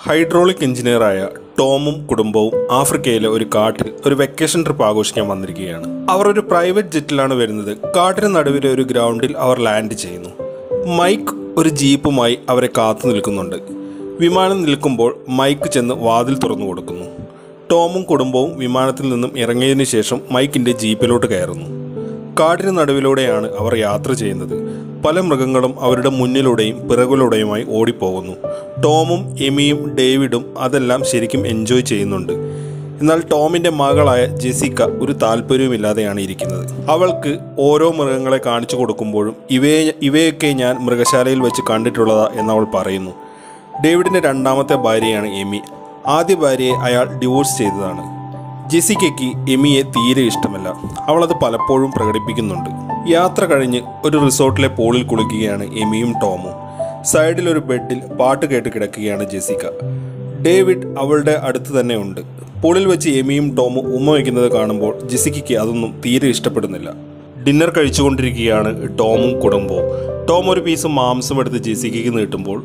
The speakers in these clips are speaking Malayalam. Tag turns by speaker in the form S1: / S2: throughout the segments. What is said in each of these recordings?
S1: ഹൈഡ്രോളിക് എഞ്ചിനീയറായ ടോമും കുടുംബവും ആഫ്രിക്കയിലെ ഒരു കാട്ടിൽ ഒരു വെക്കേഷൻ ട്രിപ്പ് ആഘോഷിക്കാൻ വന്നിരിക്കുകയാണ് അവർ ഒരു പ്രൈവറ്റ് ജെറ്റിലാണ് വരുന്നത് കാട്ടിന് നടുവിലെ ഒരു ഗ്രൗണ്ടിൽ അവർ ലാൻഡ് ചെയ്യുന്നു മൈക്ക് ഒരു ജീപ്പുമായി അവരെ കാത്തു നിൽക്കുന്നുണ്ട് വിമാനം നിൽക്കുമ്പോൾ മൈക്ക് ചെന്ന് വാതിൽ തുറന്നു കൊടുക്കുന്നു ടോമും കുടുംബവും വിമാനത്തിൽ നിന്നും ഇറങ്ങിയതിനു ശേഷം മൈക്കിന്റെ ജീപ്പിലോട്ട് കയറുന്നു കാടിന് നടുവിലൂടെയാണ് അവർ യാത്ര ചെയ്യുന്നത് പല മൃഗങ്ങളും അവരുടെ മുന്നിലൂടെയും പിറകിലൂടെയുമായി ഓടിപ്പോകുന്നു ടോമും എമിയും ഡേവിഡും അതെല്ലാം ശരിക്കും എൻജോയ് ചെയ്യുന്നുണ്ട് എന്നാൽ ടോമിന്റെ മകളായ ജെസിക്ക ഒരു താല്പര്യവുമില്ലാതെയാണ് ഇരിക്കുന്നത് അവൾക്ക് ഓരോ മൃഗങ്ങളെ കാണിച്ചു കൊടുക്കുമ്പോഴും ഇവയെ ഇവയൊക്കെ ഞാൻ മൃഗശാലയിൽ വെച്ച് കണ്ടിട്ടുള്ളതാ എന്നവൾ പറയുന്നു ഡേവിഡിന്റെ രണ്ടാമത്തെ ഭാര്യയാണ് എമി ആദ്യ ഭാര്യയെ അയാൾ ഡിവോഴ്സ് ചെയ്തതാണ് ജെസിക്കയ്ക്ക് എമിയെ തീരെ ഇഷ്ടമല്ല അവളത് പലപ്പോഴും പ്രകടിപ്പിക്കുന്നുണ്ട് യാത്ര കഴിഞ്ഞ് ഒരു റിസോർട്ടിലെ പൂളിൽ കുളിക്കുകയാണ് എമിയും ടോമും സൈഡിൽ ഒരു ബെഡിൽ പാട്ട് കേട്ട് കിടക്കുകയാണ് ജെസിക്ക ഡേവിഡ് അവളുടെ അടുത്ത് തന്നെ ഉണ്ട് പൂളിൽ വെച്ച് എമിയും ടോമും ഉമ്മ വയ്ക്കുന്നത് കാണുമ്പോൾ ജെസിക്കയ്ക്ക് അതൊന്നും തീരെ ഇഷ്ടപ്പെടുന്നില്ല ഡിന്നർ കഴിച്ചുകൊണ്ടിരിക്കുകയാണ് ടോമും കുടുംബവും ടോം ഒരു പീസ് മാംസം എടുത്ത് ജെസിക്കയ്ക്ക് നീട്ടുമ്പോൾ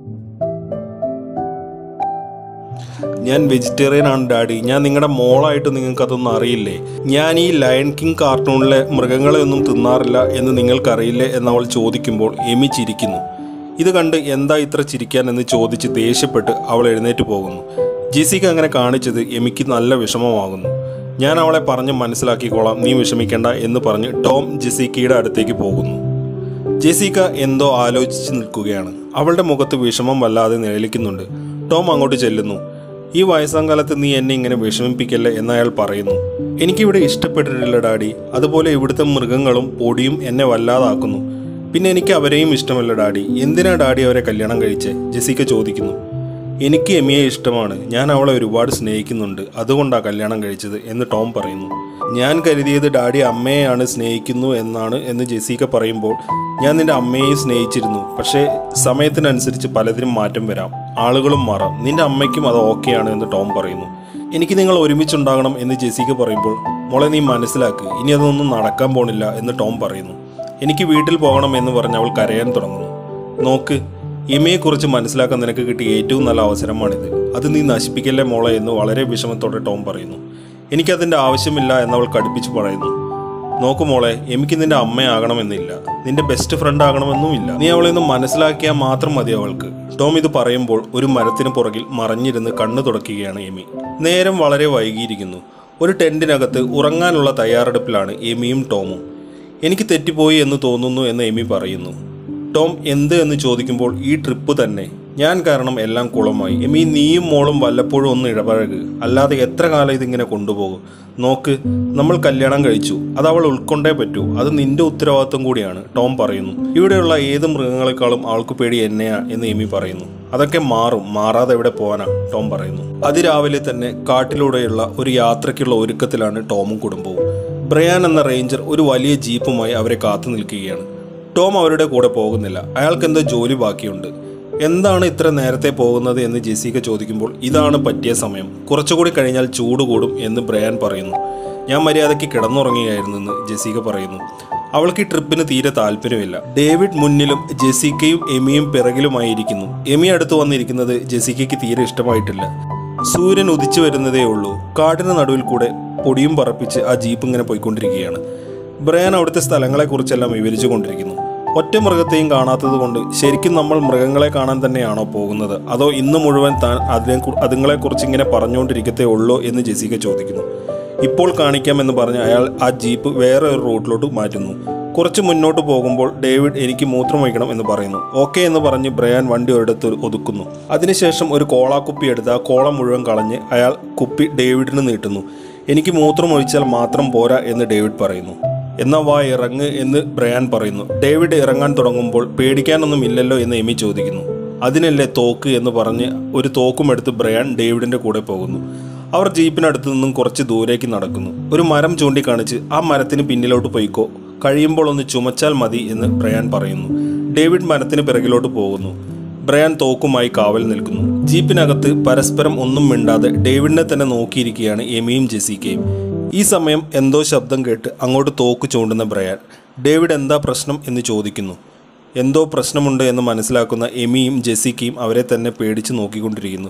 S1: ഞാൻ വെജിറ്റേറിയൻ ആണ് ഡാഡി ഞാൻ നിങ്ങളുടെ മോളായിട്ട് നിങ്ങൾക്ക് അതൊന്നും അറിയില്ലേ ഞാൻ ഈ ലയൺ കിങ് കാർട്ടൂണിലെ മൃഗങ്ങളെ ഒന്നും തിന്നാറില്ല എന്ന് നിങ്ങൾക്കറിയില്ലേ എന്നവൾ ചോദിക്കുമ്പോൾ എമി ചിരിക്കുന്നു ഇത് കണ്ട് എന്താ ഇത്ര ചിരിക്കാൻ എന്ന് ചോദിച്ച് ദേഷ്യപ്പെട്ട് അവൾ എഴുന്നേറ്റ് പോകുന്നു ജെസിക്ക് അങ്ങനെ കാണിച്ചത് എമിക്ക് നല്ല വിഷമമാകുന്നു ഞാൻ അവളെ പറഞ്ഞ് മനസ്സിലാക്കിക്കോളാം നീ വിഷമിക്കേണ്ട എന്ന് പറഞ്ഞ് ടോം ജെസിക്കയുടെ അടുത്തേക്ക് പോകുന്നു ജെസിക്ക എന്തോ ആലോചിച്ച് നിൽക്കുകയാണ് അവളുടെ മുഖത്ത് വിഷമം വല്ലാതെ നിഴലിക്കുന്നുണ്ട് ടോം അങ്ങോട്ട് ചെല്ലുന്നു ഈ വയസ്സാം കാലത്ത് നീ എന്നെ ഇങ്ങനെ വിഷമിപ്പിക്കല്ലേ എന്ന് അയാൾ പറയുന്നു എനിക്കിവിടെ ഇഷ്ടപ്പെട്ടിട്ടില്ല ഡാഡി അതുപോലെ ഇവിടുത്തെ മൃഗങ്ങളും പൊടിയും എന്നെ വല്ലാതാക്കുന്നു പിന്നെ എനിക്ക് അവരെയും ഇഷ്ടമല്ല ഡാഡി എന്തിനാ ഡാഡി അവരെ കല്യാണം കഴിച്ചേ ജെസിക്ക ചോദിക്കുന്നു എനിക്ക് എമിയെ ഇഷ്ടമാണ് ഞാൻ അവളെ ഒരുപാട് സ്നേഹിക്കുന്നുണ്ട് അതുകൊണ്ടാണ് കല്യാണം കഴിച്ചത് എന്ന് ടോം പറയുന്നു ഞാൻ കരുതിയത് ഡാഡി അമ്മയെയാണ് സ്നേഹിക്കുന്നു എന്നാണ് എന്ന് ജെസിക്ക പറയുമ്പോൾ ഞാൻ നിന്റെ അമ്മയെയും സ്നേഹിച്ചിരുന്നു പക്ഷേ സമയത്തിനനുസരിച്ച് പലതിനും മാറ്റം വരാം ആളുകളും മാറാം നിന്റെ അമ്മയ്ക്കും അത് ഓക്കെയാണ് എന്ന് ടോം പറയുന്നു എനിക്ക് നിങ്ങൾ ഒരുമിച്ചുണ്ടാകണം എന്ന് ജെസിക്ക പറയുമ്പോൾ മോളെ നീ മനസ്സിലാക്ക് ഇനി അതൊന്നും നടക്കാൻ പോണില്ല എന്ന് ടോം പറയുന്നു എനിക്ക് വീട്ടിൽ പോകണം എന്ന് പറഞ്ഞ് അവൾ കരയാൻ തുടങ്ങുന്നു നോക്ക് ഇമയെക്കുറിച്ച് മനസ്സിലാക്കാൻ നിനക്ക് കിട്ടിയ ഏറ്റവും നല്ല അവസരമാണിത് അത് നീ നശിപ്പിക്കല്ലേ മോളെ എന്ന് വളരെ വിഷമത്തോടെ ടോം പറയുന്നു എനിക്കതിൻ്റെ ആവശ്യമില്ല എന്നവൾ കടുപ്പിച്ച് പറയുന്നു നോക്കു മോളെ എനിക്ക് നിന്റെ അമ്മയാകണമെന്നില്ല നിന്റെ ബെസ്റ്റ് ഫ്രണ്ട് ആകണമെന്നുമില്ല നീ അവളെ ഒന്ന് മനസ്സിലാക്കിയാൽ മാത്രം മതി അവൾക്ക് ടോം ഇത് പറയുമ്പോൾ ഒരു മരത്തിന് പുറകിൽ മറഞ്ഞിരുന്ന് കണ്ണു തുടക്കുകയാണ് എമി നേരം വളരെ വൈകിയിരിക്കുന്നു ഒരു ടെന്റിനകത്ത് ഉറങ്ങാനുള്ള തയ്യാറെടുപ്പിലാണ് എമിയും ടോമും എനിക്ക് തെറ്റിപ്പോയി എന്ന് തോന്നുന്നു എന്ന് എമി പറയുന്നു ടോം എന്ത് എന്ന് ചോദിക്കുമ്പോൾ ഈ ട്രിപ്പ് തന്നെ ഞാൻ കാരണം എല്ലാം കുളമായി എമി നീയും മോളും വല്ലപ്പോഴും ഒന്ന് ഇടപഴക് അല്ലാതെ എത്ര കാലം ഇതിങ്ങനെ കൊണ്ടുപോകും നോക്ക് നമ്മൾ കല്യാണം കഴിച്ചു അത് അവൾ ഉൾക്കൊണ്ടേ പറ്റൂ അത് നിന്റെ ഉത്തരവാദിത്വം കൂടിയാണ് ടോം പറയുന്നു ഇവിടെയുള്ള ഏത് മൃഗങ്ങളെക്കാളും അവൾക്ക് പേടി എന്നെയാ എന്ന് എമി പറയുന്നു അതൊക്കെ മാറും മാറാതെ എവിടെ പോവാനാ ടോം പറയുന്നു അതിരാവിലെ തന്നെ കാട്ടിലൂടെയുള്ള ഒരു യാത്രയ്ക്കുള്ള ഒരുക്കത്തിലാണ് ടോമും കുടുംബവും ബ്രയാൻ എന്ന റേഞ്ചർ ഒരു വലിയ ജീപ്പുമായി അവരെ കാത്തു നിൽക്കുകയാണ് ടോം അവരുടെ കൂടെ പോകുന്നില്ല അയാൾക്ക് എന്തോ ജോലി ബാക്കിയുണ്ട് എന്താണ് ഇത്ര നേരത്തെ പോകുന്നത് എന്ന് ജെസിക്ക ചോദിക്കുമ്പോൾ ഇതാണ് പറ്റിയ സമയം കുറച്ചുകൂടി കഴിഞ്ഞാൽ ചൂട് കൂടും എന്ന് ബ്രയാൻ പറയുന്നു ഞാൻ മര്യാദയ്ക്ക് കിടന്നുറങ്ങുകയായിരുന്നു എന്ന് ജെസിക്ക പറയുന്നു അവൾക്ക് ഈ ട്രിപ്പിന് തീരെ താല്പര്യമില്ല ഡേവിഡ് മുന്നിലും ജെസിക്കയും എമിയും പിറകിലുമായി ഇരിക്കുന്നു എമി അടുത്ത് വന്നിരിക്കുന്നത് ജെസിക്കയ്ക്ക് തീരെ ഇഷ്ടമായിട്ടില്ല സൂര്യൻ ഉദിച്ചു വരുന്നതേ ഉള്ളൂ കാടിന് നടുവിൽ കൂടെ പൊടിയും പറപ്പിച്ച് ആ ജീപ്പ് ഇങ്ങനെ പോയിക്കൊണ്ടിരിക്കുകയാണ് ബ്രയാൻ അവിടുത്തെ സ്ഥലങ്ങളെക്കുറിച്ചെല്ലാം വിവരിച്ചു കൊണ്ടിരിക്കുന്നു ഒറ്റ മൃഗത്തെയും കാണാത്തത് കൊണ്ട് ശരിക്കും നമ്മൾ മൃഗങ്ങളെ കാണാൻ തന്നെയാണോ പോകുന്നത് അതോ ഇന്ന് മുഴുവൻ താൻ അതിനെ അതുങ്ങളെക്കുറിച്ച് ഇങ്ങനെ പറഞ്ഞുകൊണ്ടിരിക്കത്തേ ഉള്ളൂ എന്ന് ജെസിക്ക ചോദിക്കുന്നു ഇപ്പോൾ കാണിക്കാമെന്ന് പറഞ്ഞ് അയാൾ ആ ജീപ്പ് വേറെ ഒരു റൂട്ടിലോട്ട് മാറ്റുന്നു കുറച്ച് മുന്നോട്ട് പോകുമ്പോൾ ഡേവിഡ് എനിക്ക് മൂത്രം ഒഴിക്കണം എന്ന് പറയുന്നു ഓക്കെ എന്ന് പറഞ്ഞ് ബ്രയാൻ വണ്ടി ഒരിടത്ത് ഒതുക്കുന്നു അതിനുശേഷം ഒരു കോളാക്കുപ്പി എടുത്ത് ആ കോള മുഴുവൻ കളഞ്ഞ് അയാൾ കുപ്പി ഡേവിഡിന് നീട്ടുന്നു എനിക്ക് മൂത്രം ഒഴിച്ചാൽ മാത്രം പോരാ എന്ന് ഡേവിഡ് പറയുന്നു എന്നാ വാ ഇറങ്ങ് എന്ന് ബ്രയാൻ പറയുന്നു ഡേവിഡ് ഇറങ്ങാൻ തുടങ്ങുമ്പോൾ പേടിക്കാനൊന്നും ഇല്ലല്ലോ എന്ന് എമി ചോദിക്കുന്നു അതിനല്ലേ തോക്ക് എന്ന് പറഞ്ഞ് ഒരു തോക്കും എടുത്ത് ബ്രയാൻ ഡേവിഡിന്റെ കൂടെ പോകുന്നു അവർ ജീപ്പിനടുത്ത് നിന്നും കുറച്ച് ദൂരേക്ക് നടക്കുന്നു ഒരു മരം ചൂണ്ടിക്കാണിച്ച് ആ മരത്തിന് പിന്നിലോട്ട് പോയിക്കോ കഴിയുമ്പോൾ ഒന്ന് ചുമച്ചാൽ മതി എന്ന് ബ്രയാൻ പറയുന്നു ഡേവിഡ് മരത്തിന് പിറകിലോട്ട് പോകുന്നു ബ്രയാൻ തോക്കുമായി കാവൽ നിൽക്കുന്നു ജീപ്പിനകത്ത് പരസ്പരം ഒന്നും മിണ്ടാതെ ഡേവിഡിനെ തന്നെ നോക്കിയിരിക്കുകയാണ് എമിയും ജെസിക്കയും ഈ സമയം എന്തോ ശബ്ദം കേട്ട് അങ്ങോട്ട് തോക്ക് ചൂണ്ടുന്ന ബ്രയാൻ ഡേവിഡ് എന്താ പ്രശ്നം എന്ന് ചോദിക്കുന്നു എന്തോ പ്രശ്നമുണ്ട് എന്ന് മനസ്സിലാക്കുന്ന എമിയും ജെസിക്കയും അവരെ തന്നെ പേടിച്ച് നോക്കിക്കൊണ്ടിരിക്കുന്നു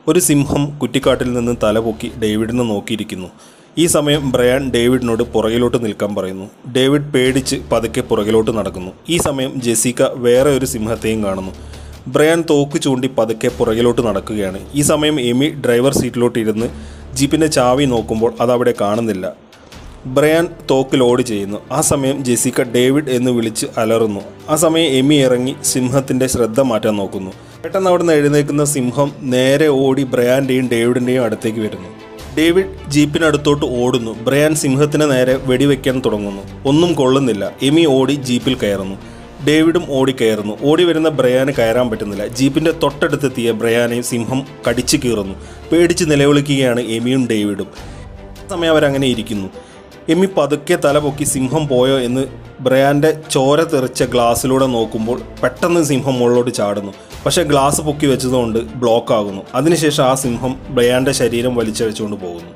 S1: ഒരു സിംഹം കുറ്റിക്കാട്ടിൽ നിന്ന് തലപൊക്കി ഡേവിഡിനെ നോക്കിയിരിക്കുന്നു ഈ സമയം ബ്രയാൻ ഡേവിഡിനോട് പുറകിലോട്ട് നിൽക്കാൻ പറയുന്നു ഡേവിഡ് പേടിച്ച് പതുക്കെ പുറകിലോട്ട് നടക്കുന്നു ഈ സമയം ജെസിക്ക വേറെ ഒരു സിംഹത്തെയും കാണുന്നു ബ്രയാൻ തോക്ക് ചൂണ്ടി പതുക്കെ പുറകിലോട്ട് നടക്കുകയാണ് ഈ സമയം എമി ഡ്രൈവർ സീറ്റിലോട്ട് ഇരുന്ന് ജീപ്പിൻ്റെ ചാവി നോക്കുമ്പോൾ അതവിടെ കാണുന്നില്ല ബ്രയാൻ തോക്ക് ലോഡ് ചെയ്യുന്നു ആ സമയം ജെസിക്ക ഡേവിഡ് എന്ന് വിളിച്ച് അലറുന്നു ആ സമയം എമി ഇറങ്ങി സിംഹത്തിൻ്റെ ശ്രദ്ധ മാറ്റാൻ നോക്കുന്നു പെട്ടെന്ന് അവിടുന്ന് എഴുന്നേൽക്കുന്ന സിംഹം നേരെ ഓടി ബ്രയാൻ്റെയും ഡേവിഡിൻ്റെയും അടുത്തേക്ക് വരുന്നു ഡേവിഡ് ജീപ്പിനടുത്തോട്ട് ഓടുന്നു ബ്രയാൻ സിംഹത്തിന് നേരെ വെടിവെക്കാൻ തുടങ്ങുന്നു ഒന്നും കൊള്ളുന്നില്ല എമി ഓടി ജീപ്പിൽ കയറുന്നു ഡേവിഡും ഓടി കയറുന്നു ഓടി വരുന്ന ബ്രയാന് കയറാൻ പറ്റുന്നില്ല ജീപ്പിന്റെ തൊട്ടടുത്തെത്തിയ ബ്രയാനെ സിംഹം കടിച്ചു കീറുന്നു പേടിച്ച് നിലവിളിക്കുകയാണ് എമിയും ഡേവിഡും ആ സമയം അവരങ്ങനെ ഇരിക്കുന്നു എമി പതുക്കെ തല പൊക്കി സിംഹം പോയോ എന്ന് ബ്രയാന്റെ ചോര തെറിച്ച ഗ്ലാസ്സിലൂടെ നോക്കുമ്പോൾ പെട്ടെന്ന് സിംഹം മുകളിലോട്ട് ചാടുന്നു പക്ഷേ ഗ്ലാസ് പൊക്കി വെച്ചതുകൊണ്ട് ബ്ലോക്ക് ആകുന്നു അതിനുശേഷം ആ സിംഹം ബ്രയാന്റെ ശരീരം വലിച്ചഴിച്ചുകൊണ്ട് പോകുന്നു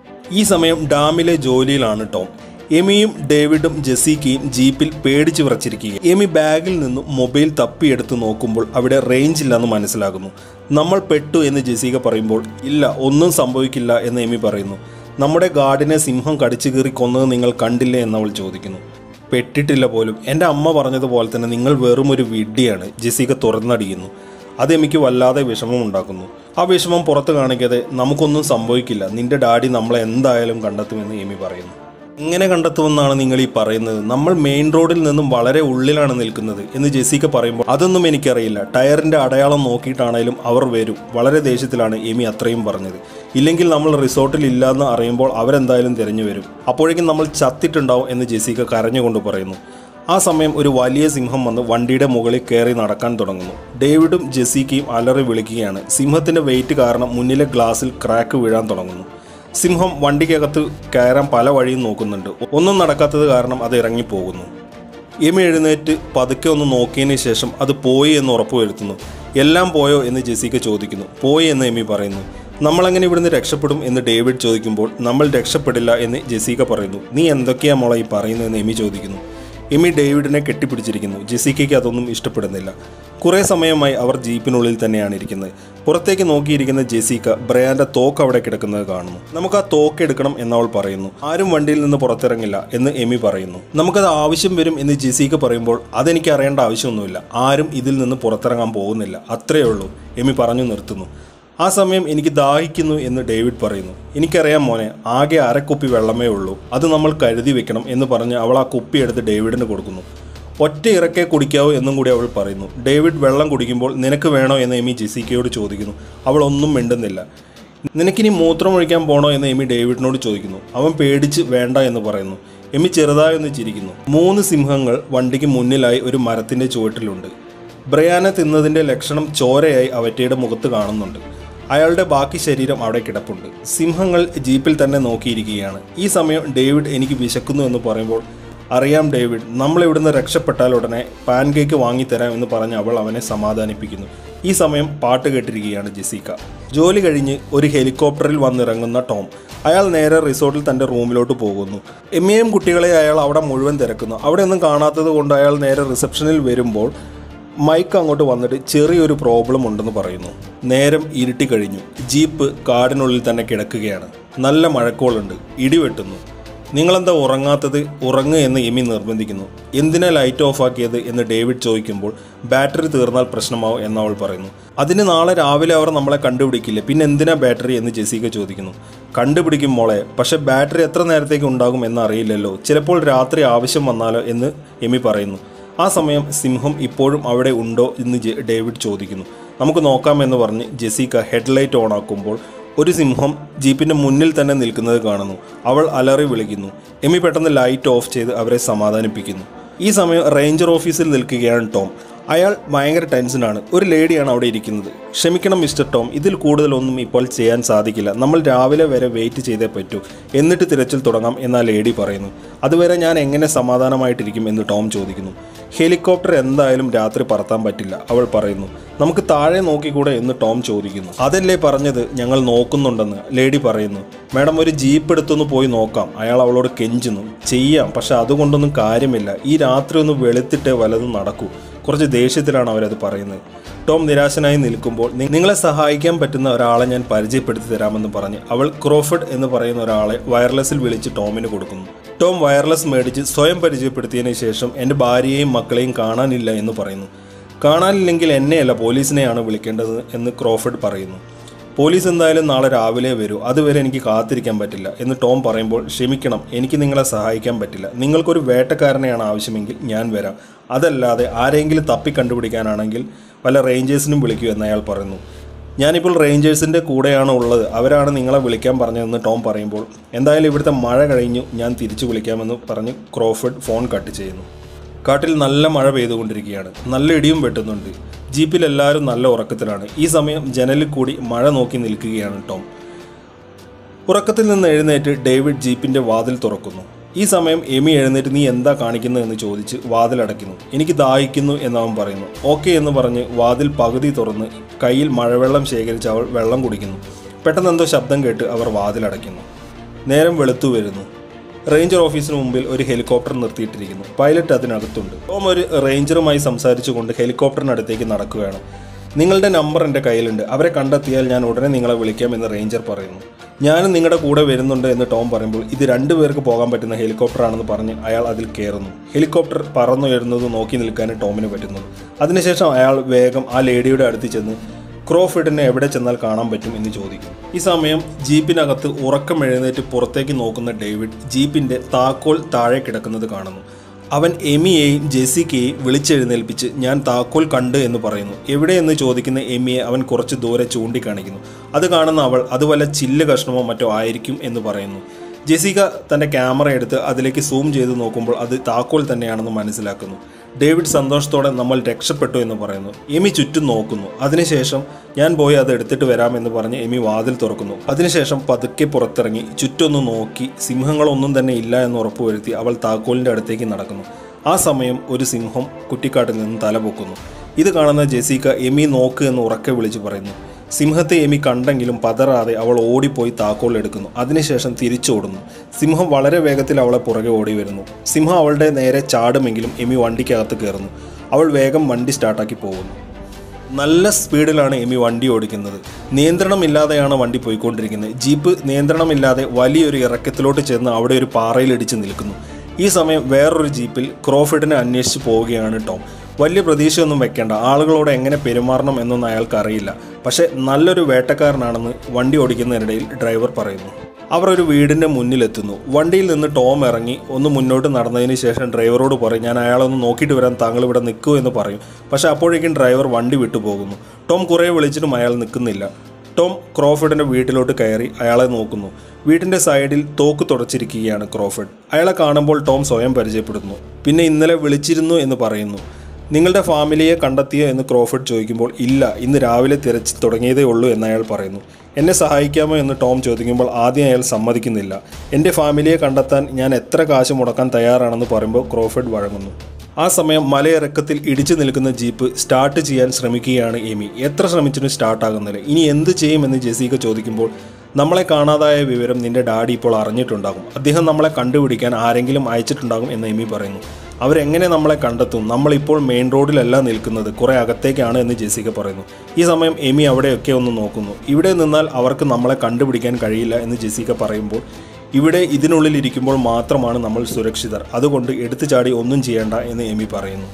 S1: ഈ സമയം ഡാമിലെ ജോലിയിലാണ് ടോം എമിയും ഡേവിഡും ജെസിക്കയും ജീപ്പിൽ പേടിച്ച് വിറച്ചിരിക്കുക എമി ബാഗിൽ നിന്നും മൊബൈൽ തപ്പിയെടുത്ത് നോക്കുമ്പോൾ അവിടെ റേഞ്ച് ഇല്ലെന്ന് മനസ്സിലാകുന്നു നമ്മൾ പെട്ടു എന്ന് ജെസിക പറയുമ്പോൾ ഇല്ല ഒന്നും സംഭവിക്കില്ല എന്ന് എമി പറയുന്നു നമ്മുടെ ഗാർഡിനെ സിംഹം കടിച്ചു കീറി കൊന്നത് നിങ്ങൾ കണ്ടില്ലേ എന്ന് അവൾ ചോദിക്കുന്നു പെട്ടിട്ടില്ല പോലും എൻ്റെ അമ്മ പറഞ്ഞതുപോലെ തന്നെ നിങ്ങൾ വെറും ഒരു വിഡ്ഢിയാണ് ജെസിക തുറന്നടിക്കുന്നു അത് എനിക്ക് വല്ലാതെ വിഷമം ഉണ്ടാക്കുന്നു ആ വിഷമം പുറത്ത് കാണിക്കാതെ നമുക്കൊന്നും സംഭവിക്കില്ല നിന്റെ ഡാഡി നമ്മളെ എന്തായാലും കണ്ടെത്തുമെന്ന് എമി പറയുന്നു എങ്ങനെ കണ്ടെത്തുമെന്നാണ് നിങ്ങൾ ഈ പറയുന്നത് നമ്മൾ മെയിൻ റോഡിൽ നിന്നും വളരെ ഉള്ളിലാണ് നിൽക്കുന്നത് എന്ന് ജെസിക്ക പറയുമ്പോൾ അതൊന്നും എനിക്കറിയില്ല ടയറിന്റെ അടയാളം നോക്കിയിട്ടാണേലും അവർ വരും വളരെ ദേഷ്യത്തിലാണ് എമി അത്രയും പറഞ്ഞത് ഇല്ലെങ്കിൽ നമ്മൾ റിസോർട്ടിൽ ഇല്ലാന്ന് അറിയുമ്പോൾ അവരെന്തായാലും തിരഞ്ഞു വരും അപ്പോഴേക്കും നമ്മൾ ചത്തിട്ടുണ്ടാവും എന്ന് ജെസിക്ക കരഞ്ഞുകൊണ്ട് പറയുന്നു ആ സമയം ഒരു വലിയ സിംഹം വന്ന് വണ്ടിയുടെ മുകളിൽ കയറി നടക്കാൻ തുടങ്ങുന്നു ഡേവിഡും ജെസിക്കയും അലറി വിളിക്കുകയാണ് സിംഹത്തിന്റെ വെയിറ്റ് കാരണം മുന്നിലെ ഗ്ലാസ്സിൽ ക്രാക്ക് വീഴാൻ തുടങ്ങുന്നു സിംഹം വണ്ടിക്കകത്ത് കയറാൻ പല വഴിയും നോക്കുന്നുണ്ട് ഒന്നും നടക്കാത്തത് കാരണം അത് ഇറങ്ങിപ്പോകുന്നു എമി എഴുന്നേറ്റ് പതുക്കെ ഒന്ന് നോക്കിയതിന് ശേഷം അത് പോയി എന്ന് ഉറപ്പുവരുത്തുന്നു എല്ലാം പോയോ എന്ന് ജെസിക്ക ചോദിക്കുന്നു പോയി എന്ന് എമി പറയുന്നു നമ്മളെങ്ങനെ ഇവിടുന്ന് രക്ഷപ്പെടും എന്ന് ഡേവിഡ് ചോദിക്കുമ്പോൾ നമ്മൾ രക്ഷപ്പെടില്ല എന്ന് ജെസിക്ക പറയുന്നു നീ എന്തൊക്കെയാ മോളെ ഈ പറയുന്നതെന്ന് എമി ചോദിക്കുന്നു എമി ഡേവിഡിനെ കെട്ടിപ്പിടിച്ചിരിക്കുന്നു ജെസിക്കയ്ക്ക് അതൊന്നും ഇഷ്ടപ്പെടുന്നില്ല കുറേ സമയമായി അവർ ജീപ്പിനുള്ളിൽ തന്നെയാണ് ഇരിക്കുന്നത് പുറത്തേക്ക് നോക്കിയിരിക്കുന്ന ജെസിക്ക ബ്രയാന്റെ തോക്ക് അവിടെ കിടക്കുന്നത് കാണുന്നു നമുക്ക് ആ തോക്ക് എടുക്കണം എന്നവൾ പറയുന്നു ആരും വണ്ടിയിൽ നിന്ന് പുറത്തിറങ്ങില്ല എന്ന് എമി പറയുന്നു നമുക്കത് ആവശ്യം വരും എന്ന് ജെസിക്ക പറയുമ്പോൾ അതെനിക്ക് അറിയേണ്ട ആവശ്യമൊന്നുമില്ല ആരും ഇതിൽ നിന്ന് പുറത്തിറങ്ങാൻ പോകുന്നില്ല അത്രയേ ഉള്ളൂ എമി പറഞ്ഞു നിർത്തുന്നു ആ സമയം എനിക്ക് ദാഹിക്കുന്നു എന്ന് ഡേവിഡ് പറയുന്നു എനിക്കറിയാം മോനെ ആകെ അരക്കുപ്പി വെള്ളമേ ഉള്ളൂ അത് നമ്മൾ കരുതി വെക്കണം എന്ന് പറഞ്ഞ് അവൾ ആ കുപ്പി എടുത്ത് ഡേവിഡിന് കൊടുക്കുന്നു ഒറ്റ ഇറക്കെ കുടിക്കാവൂ എന്നും കൂടി അവൾ പറയുന്നു ഡേവിഡ് വെള്ളം കുടിക്കുമ്പോൾ നിനക്ക് വേണോ എന്ന് എമി ജെസിക്കയോട് ചോദിക്കുന്നു അവൾ ഒന്നും മിണ്ടുന്നില്ല നിനക്കിനി മൂത്രം ഒഴിക്കാൻ പോണോ എന്ന് എമി ഡേവിഡിനോട് ചോദിക്കുന്നു അവൻ പേടിച്ച് വേണ്ട എന്ന് പറയുന്നു എമി ചെറുതായി ഒന്ന് ചിരിക്കുന്നു മൂന്ന് സിംഹങ്ങൾ വണ്ടിക്ക് മുന്നിലായി ഒരു മരത്തിന്റെ ചുവട്ടിലുണ്ട് ബ്രയാനെ തിന്നതിന്റെ ലക്ഷണം ചോരയായി അവറ്റയുടെ മുഖത്ത് കാണുന്നുണ്ട് അയാളുടെ ബാക്കി ശരീരം അവിടെ കിടപ്പുണ്ട് സിംഹങ്ങൾ ജീപ്പിൽ തന്നെ നോക്കിയിരിക്കുകയാണ് ഈ സമയം ഡേവിഡ് എനിക്ക് വിശക്കുന്നു എന്ന് പറയുമ്പോൾ അറിയാം ഡേവിഡ് നമ്മൾ ഇവിടുന്ന് രക്ഷപ്പെട്ടാൽ ഉടനെ പാൻ കേക്ക് വാങ്ങിത്തരാം എന്ന് പറഞ്ഞ് അവൾ അവനെ സമാധാനിപ്പിക്കുന്നു ഈ സമയം പാട്ട് കേട്ടിരിക്കുകയാണ് ജെസിക്ക ജോലി കഴിഞ്ഞ് ഒരു ഹെലികോപ്റ്ററിൽ വന്നിറങ്ങുന്ന ടോം അയാൾ നേരെ റിസോർട്ടിൽ തൻ്റെ റൂമിലോട്ട് പോകുന്നു എമ്മയും കുട്ടികളെ അയാൾ അവിടെ മുഴുവൻ തിരക്കുന്നു അവിടെ ഒന്നും കാണാത്തത് കൊണ്ട് അയാൾ നേരെ റിസപ്ഷനിൽ വരുമ്പോൾ മൈക്ക് അങ്ങോട്ട് വന്നിട്ട് ചെറിയൊരു പ്രോബ്ലം ഉണ്ടെന്ന് പറയുന്നു നേരം ഇരുട്ടി കഴിഞ്ഞു ജീപ്പ് കാടിനുള്ളിൽ തന്നെ കിടക്കുകയാണ് നല്ല മഴക്കോളുണ്ട് ഇടിവെട്ടുന്നു നിങ്ങളെന്താ ഉറങ്ങാത്തത് ഉറങ്ങ് എന്ന് എമി നിർബന്ധിക്കുന്നു എന്തിനാ ലൈറ്റ് ഓഫ് ആക്കിയത് എന്ന് ഡേവിഡ് ചോദിക്കുമ്പോൾ ബാറ്ററി തീർന്നാൽ പ്രശ്നമാവും എന്ന് അവൾ പറയുന്നു അതിന് നാളെ രാവിലെ അവർ നമ്മളെ കണ്ടുപിടിക്കില്ല പിന്നെ എന്തിനാ ബാറ്ററി എന്ന് ജെസിക്ക ചോദിക്കുന്നു കണ്ടുപിടിക്കും മോളെ പക്ഷെ ബാറ്ററി എത്ര നേരത്തേക്ക് ഉണ്ടാകും എന്ന് അറിയില്ലല്ലോ ചിലപ്പോൾ രാത്രി ആവശ്യം വന്നാലോ എന്ന് എമി പറയുന്നു ആ സമയം സിംഹം ഇപ്പോഴും അവിടെ ഉണ്ടോ എന്ന് ജെ- ഡേവിഡ് ചോദിക്കുന്നു നമുക്ക് നോക്കാമെന്ന് പറഞ്ഞ് ജെസിക്ക ഹെഡ്ലൈറ്റ് ഓൺ ആക്കുമ്പോൾ ഒരു സിംഹം ജീപ്പിന്റെ മുന്നിൽ തന്നെ നിൽക്കുന്നത് കാണുന്നു അവൾ അലറി വിളിക്കുന്നു എമി പെട്ടെന്ന് ലൈറ്റ് ഓഫ് ചെയ്ത് അവരെ സമാധാനിപ്പിക്കുന്നു ഈ സമയം റേഞ്ചർ ഓഫീസിൽ നിൽക്കുകയാണ് ടോം അയാൾ ഭയങ്കര ടെൻഷനാണ് ഒരു ലേഡിയാണ് അവിടെ ഇരിക്കുന്നത് ക്ഷമിക്കണം മിസ്റ്റർ ടോം ഇതിൽ കൂടുതലൊന്നും ഇപ്പോൾ ചെയ്യാൻ സാധിക്കില്ല നമ്മൾ രാവിലെ വരെ വെയിറ്റ് ചെയ്തേ പറ്റൂ എന്നിട്ട് തിരച്ചിൽ തുടങ്ങാം എന്ന് ആ ലേഡി പറയുന്നു അതുവരെ ഞാൻ എങ്ങനെ സമാധാനമായിട്ടിരിക്കും എന്ന് ടോം ചോദിക്കുന്നു ഹെലികോപ്റ്റർ എന്തായാലും രാത്രി പറത്താൻ പറ്റില്ല അവൾ പറയുന്നു നമുക്ക് താഴെ നോക്കിക്കൂടെ എന്ന് ടോം ചോദിക്കുന്നു അതല്ലേ പറഞ്ഞത് ഞങ്ങൾ നോക്കുന്നുണ്ടെന്ന് ലേഡി പറയുന്നു മാഡം ഒരു ജീപ്പ് എടുത്തൊന്ന് പോയി നോക്കാം അയാൾ അവളോട് കെഞ്ചുന്നു ചെയ്യാം പക്ഷെ അതുകൊണ്ടൊന്നും കാര്യമില്ല ഈ രാത്രി ഒന്ന് വെളുത്തിട്ടേ വലതും നടക്കൂ കുറച്ച് ദേഷ്യത്തിലാണ് അവരത് പറയുന്നത് ടോം നിരാശനായി നിൽക്കുമ്പോൾ "നി- നിങ്ങളെ സഹായിക്കാൻ പറ്റുന്ന ഒരാളെ ഞാൻ പരിചയപ്പെടുത്തി തരാമെന്ന് പറഞ്ഞ് അവൾ ക്രോഫർഡ് എന്ന് പറയുന്ന ഒരാളെ വയർലെസ്സിൽ വിളിച്ച് ടോമിന് കൊടുക്കുന്നു ടോം വയർലെസ് മേടിച്ച് സ്വയം പരിചയപ്പെടുത്തിയതിന് ശേഷം എൻ്റെ ഭാര്യയെയും മക്കളെയും കാണാനില്ല എന്ന് പറയുന്നു കാണാനില്ലെങ്കിൽ എന്നെയല്ല പോലീസിനെയാണ് വിളിക്കേണ്ടത് എന്ന് ക്രോഫർഡ് പറയുന്നു പോലീസ് എന്തായാലും നാളെ രാവിലെ വരൂ അതുവരെ എനിക്ക് കാത്തിരിക്കാൻ പറ്റില്ല എന്ന് ടോം പറയുമ്പോൾ ക്ഷമിക്കണം എനിക്ക് നിങ്ങളെ സഹായിക്കാൻ പറ്റില്ല നിങ്ങൾക്കൊരു വേട്ടക്കാരനെയാണ് ആവശ്യമെങ്കിൽ ഞാൻ വരാം അതല്ലാതെ ആരെങ്കിലും തപ്പി കണ്ടുപിടിക്കാനാണെങ്കിൽ വല്ല റേഞ്ചേഴ്സിനും വിളിക്കൂ എന്ന് അയാൾ പറയുന്നു ഞാനിപ്പോൾ റേഞ്ചേഴ്സിൻ്റെ കൂടെയാണ് ഉള്ളത് അവരാണ് നിങ്ങളെ വിളിക്കാൻ പറഞ്ഞതെന്ന് ടോം പറയുമ്പോൾ എന്തായാലും ഇവിടുത്തെ മഴ കഴിഞ്ഞു ഞാൻ തിരിച്ചു വിളിക്കാമെന്ന് പറഞ്ഞ് ക്രോഫർഡ് ഫോൺ കട്ട് ചെയ്യുന്നു കാട്ടിൽ നല്ല മഴ പെയ്തുകൊണ്ടിരിക്കുകയാണ് നല്ല ഇടിയും വെട്ടുന്നുണ്ട് ജീപ്പിൽ എല്ലാവരും നല്ല ഉറക്കത്തിലാണ് ഈ സമയം ജനലിൽ കൂടി മഴ നോക്കി നിൽക്കുകയാണ് ടോം ഉറക്കത്തിൽ നിന്ന് എഴുന്നേറ്റ് ഡേവിഡ് ജീപ്പിന്റെ വാതിൽ തുറക്കുന്നു ഈ സമയം എമി എഴുന്നേറ്റ് നീ എന്താ കാണിക്കുന്നത് എന്ന് ചോദിച്ച് വാതിൽ അടയ്ക്കുന്നു എനിക്ക് ദാഹിക്കുന്നു എന്ന് അവൻ പറയുന്നു ഓക്കെ എന്ന് പറഞ്ഞ് വാതിൽ പകുതി തുറന്ന് കയ്യിൽ മഴവെള്ളം ശേഖരിച്ച് അവൾ വെള്ളം കുടിക്കുന്നു പെട്ടെന്ന് എന്തോ ശബ്ദം കേട്ട് അവർ വാതിൽ അടയ്ക്കുന്നു നേരം വെളുത്തു വരുന്നു റേഞ്ചർ ഓഫീസിന് മുമ്പിൽ ഒരു ഹെലികോപ്റ്റർ നിർത്തിയിട്ടിരിക്കുന്നു പൈലറ്റ് അതിനകത്തുണ്ട് ടോം ഒരു റേഞ്ചറുമായി സംസാരിച്ചുകൊണ്ട് ഹെലികോപ്റ്ററിനടുത്തേക്ക് നടക്കുകയാണ് നിങ്ങളുടെ നമ്പർ എൻ്റെ കയ്യിലുണ്ട് അവരെ കണ്ടെത്തിയാൽ ഞാൻ ഉടനെ നിങ്ങളെ വിളിക്കാമെന്ന് റേഞ്ചർ പറയുന്നു ഞാനും നിങ്ങളുടെ കൂടെ വരുന്നുണ്ട് എന്ന് ടോം പറയുമ്പോൾ ഇത് രണ്ടു പേർക്ക് പോകാൻ പറ്റുന്ന ഹെലികോപ്റ്ററാണെന്ന് പറഞ്ഞ് അയാൾ അതിൽ കയറുന്നു ഹെലികോപ്റ്റർ പറന്നുയരുന്നത് നോക്കി നിൽക്കാൻ ടോമിന് പറ്റുന്നു അതിനുശേഷം അയാൾ വേഗം ആ ലേഡിയുടെ അടുത്ത് ചെന്ന് ക്രോഫിഡിനെ എവിടെ ചെന്നാൽ കാണാൻ പറ്റും എന്ന് ചോദിക്കും ഈ സമയം ജീപ്പിനകത്ത് ഉറക്കം എഴുന്നേറ്റ് പുറത്തേക്ക് നോക്കുന്ന ഡേവിഡ് ജീപ്പിന്റെ താക്കോൽ താഴെ കിടക്കുന്നത് കാണുന്നു അവൻ എമിയെയും ജെസിക്കയെയും വിളിച്ചെഴുന്നേൽപ്പിച്ച് ഞാൻ താക്കോൽ കണ്ട് എന്ന് പറയുന്നു എവിടെയെന്ന് ചോദിക്കുന്ന എമിയെ അവൻ കുറച്ച് ദൂരെ ചൂണ്ടിക്കാണിക്കുന്നു അത് കാണുന്ന അവൾ അത് വല്ല ചില്ല് കഷ്ണമോ മറ്റോ ആയിരിക്കും എന്ന് പറയുന്നു ജെസിക തൻ്റെ ക്യാമറ എടുത്ത് അതിലേക്ക് സൂം ചെയ്ത് നോക്കുമ്പോൾ അത് താക്കോൽ തന്നെയാണെന്ന് മനസ്സിലാക്കുന്നു ഡേവിഡ് സന്തോഷത്തോടെ നമ്മൾ രക്ഷപ്പെട്ടു എന്ന് പറയുന്നു എമി ചുറ്റും നോക്കുന്നു അതിനുശേഷം ഞാൻ പോയി അത് എടുത്തിട്ട് വരാമെന്ന് പറഞ്ഞ് എമി വാതിൽ തുറക്കുന്നു അതിനുശേഷം പതുക്കെ പുറത്തിറങ്ങി ചുറ്റൊന്ന് നോക്കി സിംഹങ്ങളൊന്നും തന്നെ ഇല്ല എന്ന് ഉറപ്പുവരുത്തി അവൾ താക്കോലിൻ്റെ അടുത്തേക്ക് നടക്കുന്നു ആ സമയം ഒരു സിംഹം കുറ്റിക്കാട്ടിൽ നിന്ന് തല പൊക്കുന്നു ഇത് കാണുന്ന ജെസിക്ക എമി നോക്ക് എന്ന് ഉറക്കെ വിളിച്ചു പറയുന്നു സിംഹത്തെ എമി കണ്ടെങ്കിലും പതറാതെ അവൾ ഓടിപ്പോയി താക്കോൽ എടുക്കുന്നു അതിനുശേഷം തിരിച്ചോടുന്നു സിംഹം വളരെ വേഗത്തിൽ അവളെ പുറകെ ഓടി വരുന്നു സിംഹം അവളുടെ നേരെ ചാടുമെങ്കിലും എമി വണ്ടിക്കകത്ത് കയറുന്നു അവൾ വേഗം വണ്ടി സ്റ്റാർട്ടാക്കി പോകുന്നു നല്ല സ്പീഡിലാണ് എമി വണ്ടി ഓടിക്കുന്നത് നിയന്ത്രണമില്ലാതെയാണ് വണ്ടി പോയിക്കൊണ്ടിരിക്കുന്നത് ജീപ്പ് നിയന്ത്രണമില്ലാതെ വലിയൊരു ഇറക്കത്തിലോട്ട് ചെന്ന് അവിടെ ഒരു പാറയിൽ ഇടിച്ച് നിൽക്കുന്നു ഈ സമയം വേറൊരു ജീപ്പിൽ ക്രോഫിഡിനെ അന്വേഷിച്ച് പോവുകയാണ് ടോം വലിയ പ്രതീക്ഷയൊന്നും വെക്കേണ്ട ആളുകളോട് എങ്ങനെ പെരുമാറണം എന്നൊന്നും അയാൾക്ക് അറിയില്ല പക്ഷേ നല്ലൊരു വേട്ടക്കാരനാണെന്ന് വണ്ടി ഓടിക്കുന്നതിനിടയിൽ ഡ്രൈവർ പറയുന്നു അവർ ഒരു വീടിൻ്റെ മുന്നിലെത്തുന്നു വണ്ടിയിൽ നിന്ന് ടോം ഇറങ്ങി ഒന്ന് മുന്നോട്ട് നടന്നതിന് ശേഷം ഡ്രൈവറോട് പറയും ഞാൻ അയാളൊന്ന് നോക്കിയിട്ട് വരാൻ താങ്കൾ ഇവിടെ നിൽക്കൂ എന്ന് പറയും പക്ഷേ അപ്പോഴേക്കും ഡ്രൈവർ വണ്ടി വിട്ടുപോകുന്നു ടോം കുറേ വിളിച്ചിട്ടും അയാൾ നിൽക്കുന്നില്ല ടോം ക്രോഫിഡിൻ്റെ വീട്ടിലോട്ട് കയറി അയാളെ നോക്കുന്നു വീട്ടിൻ്റെ സൈഡിൽ തോക്ക് തുടച്ചിരിക്കുകയാണ് ക്രോഫിഡ് അയാളെ കാണുമ്പോൾ ടോം സ്വയം പരിചയപ്പെടുന്നു പിന്നെ ഇന്നലെ വിളിച്ചിരുന്നു എന്ന് പറയുന്നു നിങ്ങളുടെ ഫാമിലിയെ കണ്ടെത്തിയോ എന്ന് ക്രോഫിഡ് ചോദിക്കുമ്പോൾ ഇല്ല ഇന്ന് രാവിലെ തിരച്ച് തുടങ്ങിയതേ ഉള്ളൂ എന്ന് അയാൾ പറയുന്നു എന്നെ സഹായിക്കാമോ എന്ന് ടോം ചോദിക്കുമ്പോൾ ആദ്യം അയാൾ സമ്മതിക്കുന്നില്ല എൻ്റെ ഫാമിലിയെ കണ്ടെത്താൻ ഞാൻ എത്ര കാശ് മുടക്കാൻ തയ്യാറാണെന്ന് പറയുമ്പോൾ ക്രോഫിഡ് വഴങ്ങുന്നു ആ സമയം മലയിറക്കത്തിൽ ഇടിച്ചു നിൽക്കുന്ന ജീപ്പ് സ്റ്റാർട്ട് ചെയ്യാൻ ശ്രമിക്കുകയാണ് എമി എത്ര ശ്രമിച്ചിട്ടും സ്റ്റാർട്ടാകുന്നില്ല ഇനി എന്ത് ചെയ്യുമെന്ന് ജെസീക ചോദിക്കുമ്പോൾ നമ്മളെ കാണാതായ വിവരം നിന്റെ ഡാഡി ഇപ്പോൾ അറിഞ്ഞിട്ടുണ്ടാകും അദ്ദേഹം നമ്മളെ കണ്ടുപിടിക്കാൻ ആരെങ്കിലും അയച്ചിട്ടുണ്ടാകും എന്ന് എമി പറയുന്നു അവരെങ്ങനെ നമ്മളെ കണ്ടെത്തും നമ്മളിപ്പോൾ മെയിൻ റോഡിലല്ല നിൽക്കുന്നത് കുറേ അകത്തേക്കാണ് എന്ന് ജെസിക പറയുന്നു ഈ സമയം എമി അവിടെയൊക്കെ ഒന്ന് നോക്കുന്നു ഇവിടെ നിന്നാൽ അവർക്ക് നമ്മളെ കണ്ടുപിടിക്കാൻ കഴിയില്ല എന്ന് ജെസിക പറയുമ്പോൾ ഇവിടെ ഇതിനുള്ളിൽ ഇരിക്കുമ്പോൾ മാത്രമാണ് നമ്മൾ സുരക്ഷിതർ അതുകൊണ്ട് എടുത്തു ചാടി ഒന്നും ചെയ്യേണ്ട എന്ന് എമി പറയുന്നു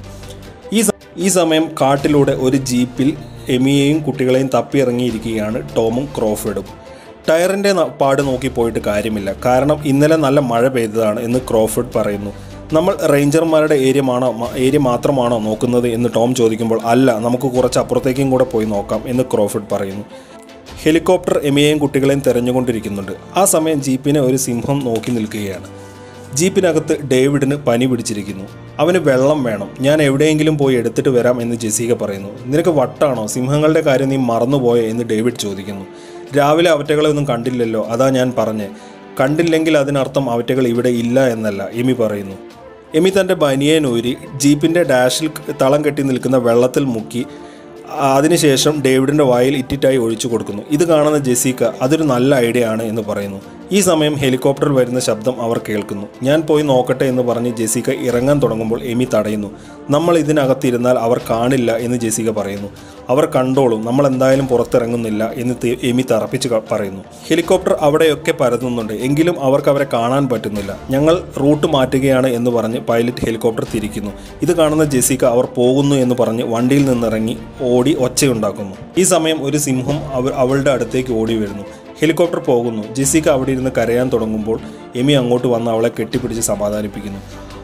S1: ഈ സ- ഈ സമയം കാട്ടിലൂടെ ഒരു ജീപ്പിൽ എമിയെയും കുട്ടികളെയും തപ്പിയിറങ്ങിയിരിക്കുകയാണ് ടോമും ക്രോഫിഡും ടയറിൻ്റെ ന- പാട് നോക്കി പോയിട്ട് കാര്യമില്ല കാരണം ഇന്നലെ നല്ല മഴ പെയ്തതാണ് എന്ന് ക്രോഫിഡ് പറയുന്നു നമ്മൾ റേഞ്ചർമാരുടെ ഏരിയ ആണോ ഏരിയ മാത്രമാണോ നോക്കുന്നത് എന്ന് ടോം ചോദിക്കുമ്പോൾ അല്ല നമുക്ക് കുറച്ച് അപ്പുറത്തേക്കും കൂടെ പോയി നോക്കാം എന്ന് ക്രോഫിഡ് പറയുന്നു ഹെലികോപ്റ്റർ എമിയെയും കുട്ടികളെയും തെരഞ്ഞുകൊണ്ടിരിക്കുന്നുണ്ട് ആ സമയം ജീപ്പിനെ ഒരു സിംഹം നോക്കി നിൽക്കുകയാണ് ജീപ്പിനകത്ത് ഡേവിഡിന് പനി പിടിച്ചിരിക്കുന്നു അവന് വെള്ളം വേണം ഞാൻ എവിടെയെങ്കിലും പോയി എടുത്തിട്ട് വരാം എന്ന് ജെസീക പറയുന്നു നിനക്ക് വട്ടാണോ സിംഹങ്ങളുടെ കാര്യം നീ മറന്നുപോയോ എന്ന് ഡേവിഡ് ചോദിക്കുന്നു രാവിലെ അവറ്റകളെ ഒന്നും കണ്ടില്ലല്ലോ അതാ ഞാൻ പറഞ്ഞേ കണ്ടില്ലെങ്കിൽ അതിനർത്ഥം അവറ്റകൾ ഇവിടെ ഇല്ല എന്നല്ല എമി പറയുന്നു എമി തൻ്റെ ബനിയൻ ഊരി ജീപ്പിൻ്റെ ഡാഷിൽ തളം കെട്ടി നിൽക്കുന്ന വെള്ളത്തിൽ മുക്കി ആ, അതിനുശേഷം ഡേവിഡിൻ്റെ വായിൽ ഇറ്റിറ്റായി ഒഴിച്ചു കൊടുക്കുന്നു ഇത് കാണുന്ന ജെസിക്ക അതൊരു നല്ല ഐഡിയ ആണ് എന്ന് പറയുന്നു ഈ സമയം ഹെലികോപ്റ്റർ വരുന്ന ശബ്ദം അവർ കേൾക്കുന്നു ഞാൻ പോയി നോക്കട്ടെ എന്ന് പറഞ്ഞ് ജെസിക്ക ഇറങ്ങാൻ തുടങ്ങുമ്പോൾ എമി തടയുന്നു നമ്മൾ ഇതിനകത്തിരുന്നാൽ അവർ കാണില്ല എന്ന് ജെസിക്ക പറയുന്നു അവർ കണ്ടോളും നമ്മൾ എന്തായാലും പുറത്തിറങ്ങുന്നില്ല എന്ന് തെ- എമി തറപ്പിച്ച് ക- പറയുന്നു ഹെലികോപ്റ്റർ അവിടെയൊക്കെ പരതുന്നുണ്ട് എങ്കിലും അവർക്ക് അവരെ കാണാൻ പറ്റുന്നില്ല ഞങ്ങൾ റൂട്ട് മാറ്റുകയാണ് എന്ന് പറഞ്ഞ് പൈലറ്റ് ഹെലികോപ്റ്റർ തിരിക്കുന്നു ഇത് കാണുന്ന ജെസിക്ക അവർ പോകുന്നു എന്ന് പറഞ്ഞ് വണ്ടിയിൽ നിന്നിറങ്ങി ഓടി ഒച്ചയുണ്ടാക്കുന്നു ഈ സമയം ഒരു സിംഹം അവ അവളുടെ അടുത്തേക്ക് ഓടി വരുന്നു ഹെലികോപ്റ്റർ പോകുന്നു ജെസിക്ക അവിടെ ഇരുന്ന് കരയാൻ തുടങ്ങുമ്പോൾ എമി അങ്ങോട്ട് വന്ന് അവളെ കെട്ടിപ്പിടിച്ച് സമാധാനിപ്പിക്കുന്നു